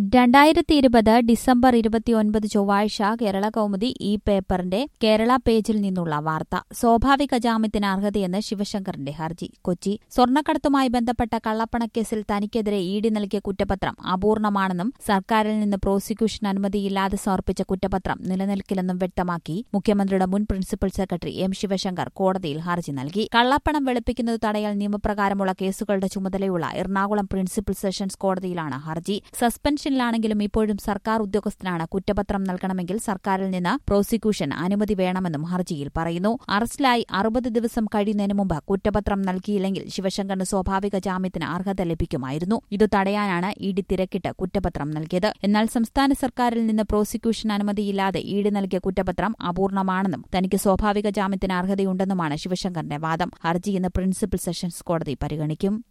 രണ്ടായിരത്തി ഇരുപത് ഡിസംബർ ഇരുപത്തിയൊൻപത് ചൊവ്വാഴ്ച കേരള കൗമുദി ഈ പേപ്പറിന്റെ കേരള പേജിൽ നിന്നുള്ള വാർത്ത സ്വാഭാവിക ജാമ്യത്തിന് അർഹതയെന്ന് ശിവശങ്കറിന്റെ ഹർജി കൊച്ചി സ്വർണ്ണക്കടത്തുമായി ബന്ധപ്പെട്ട കള്ളപ്പണക്കേസിൽ തനിക്കെതിരെ ഇ ഡി നൽകിയ കുറ്റപത്രം അപൂർണമാണെന്നും സർക്കാരിൽ നിന്ന് പ്രോസിക്യൂഷൻ അനുമതിയില്ലാതെ സമർപ്പിച്ച കുറ്റപത്രം നിലനിൽക്കില്ലെന്നും വ്യക്തമാക്കി മുഖ്യമന്ത്രിയുടെ മുൻ പ്രിൻസിപ്പൽ സെക്രട്ടറി എം ശിവശങ്കർ കോടതിയിൽ ഹർജി നൽകി കള്ളപ്പണം വെളുപ്പിക്കുന്നത് തടയൽ നിയമപ്രകാരമുള്ള കേസുകളുടെ ചുമതലയുള്ള എറണാകുളം പ്രിൻസിപ്പൽ സെഷൻസ് കോടതിയിലാണ് ഹർജി സസ്പെൻഷനിലാണെങ്കിലും ഇപ്പോഴും സർക്കാർ ഉദ്യോഗസ്ഥനാണ് കുറ്റപത്രം നൽകണമെങ്കിൽ സർക്കാരിൽ നിന്ന് പ്രോസിക്യൂഷൻ അനുമതി വേണമെന്നും ഹർജിയിൽ പറയുന്നു അറസ്റ്റിലായി അറുപത് ദിവസം കഴിയുന്നതിന് മുമ്പ് കുറ്റപത്രം നൽകിയില്ലെങ്കിൽ ശിവശങ്കറിന് സ്വാഭാവിക ജാമ്യത്തിന് അർഹത ലഭിക്കുമായിരുന്നു ഇത് തടയാനാണ് ഇ ഡി തിരക്കിട്ട് കുറ്റപത്രം നൽകിയത് എന്നാൽ സംസ്ഥാന സർക്കാരിൽ നിന്ന് പ്രോസിക്യൂഷൻ അനുമതിയില്ലാതെ ഇ ഡി നൽകിയ കുറ്റപത്രം അപൂർണമാണെന്നും തനിക്ക് സ്വാഭാവിക ജാമ്യത്തിന് അർഹതയുണ്ടെന്നുമാണ് ശിവശങ്കറിന്റെ വാദം ഹർജി ഇന്ന് പ്രിൻസിപ്പൽ സെഷൻസ് കോടതി പരിഗണിക്കും